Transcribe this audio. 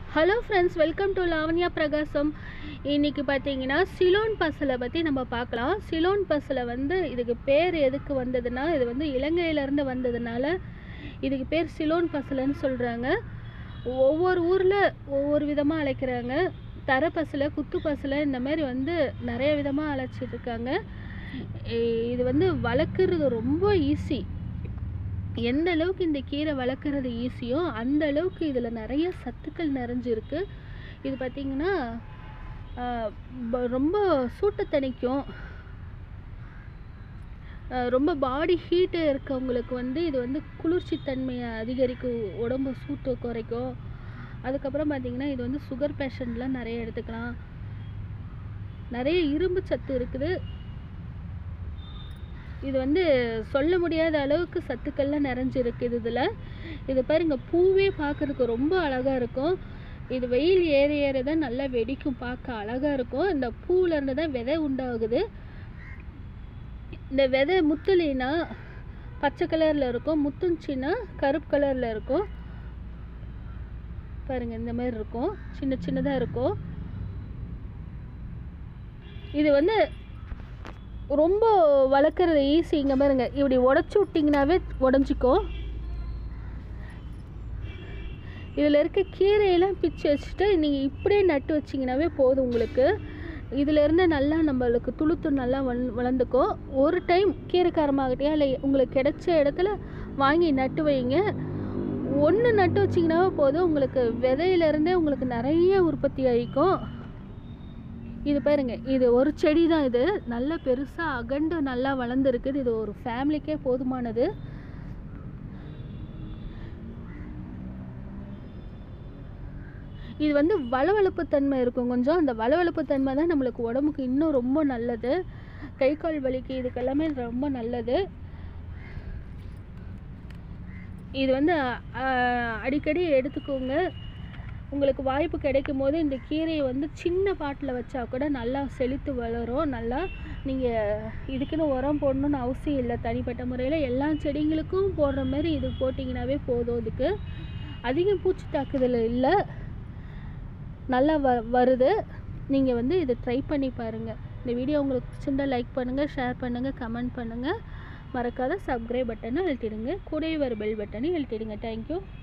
hello friends welcome to Lavanya Prakasam இன்னைக்கு பார்த்தீங்கன்னா சிலோன் பசலை பற்றி நம்ம பார்க்கலாம் சிலோன் பசலை வந்து இதுக்கு பேர் எதுக்கு வந்ததுன்னா இது வந்து இலங்கையிலேருந்து வந்ததுனால இதுக்கு பேர் சிலோன் பசலைன்னு சொல்கிறாங்க ஒவ்வொரு ஊரில் ஒவ்வொரு விதமாக அழைக்கிறாங்க தர பசலை குத்து பசலை இந்த மாதிரி வந்து நிறைய விதமாக அழைச்சிட்டு இருக்காங்க இ- இது வந்து வளர்க்குறது ரொம்ப ஈஸி எந்த அளவுக்கு இந்த கீரை வளர்க்குறது ஈஸியோ அந்த அளவுக்கு இதில் நிறைய சத்துக்கள் நிறைஞ்சிருக்கு இது பார்த்திங்கன்னா ஆஹ், ப- ரொம்ப சூட்டை தணிக்கும் ஆஹ், ரொம்ப பாடி ஹீட்டு இருக்கவங்களுக்கு வந்து இது வந்து குளிர்ச்சி தன்மையை அதிகரிக்கும் உடம்பு சூட்டை குறைக்கும் அதுக்கப்புறம் பார்த்திங்கன்னா இது வந்து சுகர் பேஷண்ட்லாம் நிறைய எடுத்துக்கலாம் நிறைய இரும்பு சத்து இருக்குது இது வந்து சொல்ல முடியாத அளவுக்கு சத்துக்கள்லாம் நிறைஞ்சிருக்கு இது இதில் இது பாருங்க பூவே பார்க்கறதுக்கு ரொம்ப அழகாக இருக்கும் இது வெயில் ஏற ஏற தான் நல்லா வெடிக்கும் பார்க்க அழகாக இருக்கும் இந்த பூவுல இருந்து தான் விதை உண்டாகுது இந்த விதை முத்துலினா பச்சை கலரில் இருக்கும் முத்துஞ்சின்னா கருப்பு கலரில் இருக்கும் பாருங்க இந்த மாதிரி இருக்கும் சின்ன சின்னதாக இருக்கும் இது வந்து ரொம்ப வளர்க்குறது ஈஸி இங்கே பாருங்க இப்படி உடச்சி விட்டிங்கனாவே உடஞ்சிக்கும் இதில் இருக்க கீரையெல்லாம் பிச்சு வச்சுட்டு நீங்கள் இப்படியே நட்டு வச்சிங்கனாவே போதும் உங்களுக்கு இதிலேருந்து நல்லா நம்மளுக்கு துளுத்து நல்லா வள வளர்ந்துக்கும் ஒரு டைம் கீரைக்காரமாகட்டியா இல்லை உங்களுக்கு கிடைச்ச இடத்துல வாங்கி நட்டு வைங்க ஒன்று நட்டு வச்சிங்கனாவே போதும் உங்களுக்கு விதையிலேருந்தே உங்களுக்கு நிறைய உற்பத்தி ஆகிக்கும் இது பாருங்க இது ஒரு செடி தான் இது நல்ல பெருசாக அகண்டு நல்லா வளர்ந்துருக்குது இது ஒரு ஃபேமிலிக்கே போதுமானது இது வந்து வளவளப்பு தன்மை இருக்கும் கொஞ்சம் அந்த வளவளப்பு தன்மை தான் நம்மளுக்கு உடம்புக்கு இன்னும் ரொம்ப நல்லது கை கால் வலிக்கு இதுக்கெல்லாமே ரொம்ப நல்லது இது வந்து அஹ், அடிக்கடி எடுத்துக்கோங்க உங்களுக்கு வாய்ப்பு கிடைக்கும் போது இந்த கீரையை வந்து சின்ன பாட்டில் வச்சா கூட நல்லா செழித்து வளரும் நல்லா நீங்கள் இதுக்குன்னு உரம் போடணும்னு அவசியம் இல்லை தனிப்பட்ட முறையில் எல்லா செடிங்களுக்கும் போடுற மாதிரி இது போட்டிங்கனாவே போதும் இதுக்கு அதிகம் பூச்சி தாக்குதல் இல்லை நல்லா வ வருது நீங்கள் வந்து இதை ட்ரை பண்ணி பாருங்கள் இந்த வீடியோ உங்களுக்கு பிடிச்சிருந்தா லைக் பண்ணுங்கள் ஷேர் பண்ணுங்கள் கமெண்ட் பண்ணுங்கள் மறக்காத சப்ஸ்கிரைப் பட்டனை அழுத்திடுங்க கூடவே வர பெல் பட்டனை அழுத்திடுங்க தேங்க்யூ